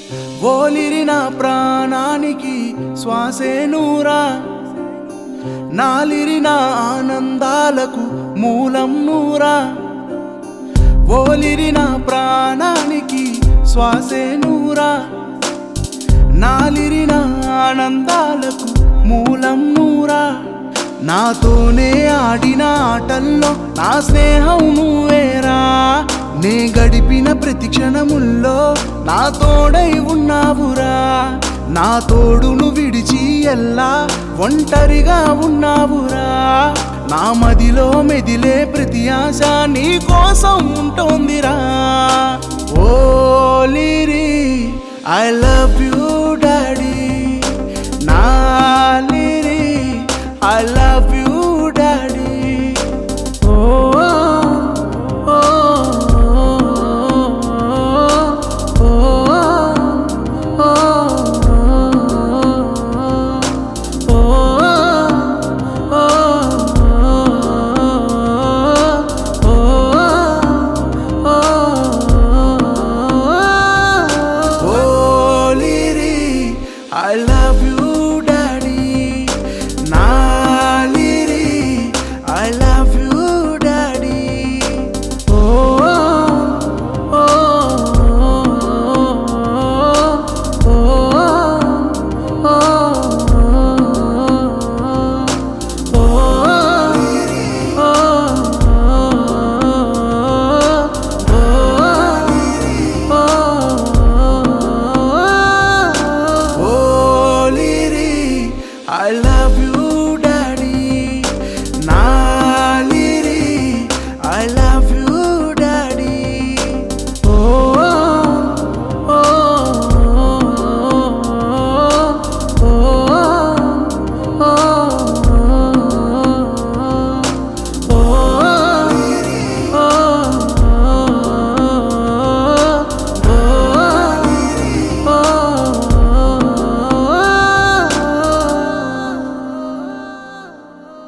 ఓలిరి నా ప్రాణానికి శ్వాసే నూరా నాలిరి నా ఆనందాలకు మూలం నూరా ఓలిరి నా ప్రాణానికి శ్వాసే నూరా నాలిరి నా ఆనందాలకు మూలం నూరా నాతోనే ఆడిన ఆటల్లో నా స్నేహం నువ్వేరా నే గడిపిన ప్రతి క్షణముల్లో నా తోడై ఉన్నావురా నా తోడును విడిచి ఎల్లా ఒంటరిగా ఉన్నావురా నా మదిలో మెదిలే ప్రతి ఆశ నీ కోసం ఉంటోందిరా ఓ లిరి ఐ లవ్ యూ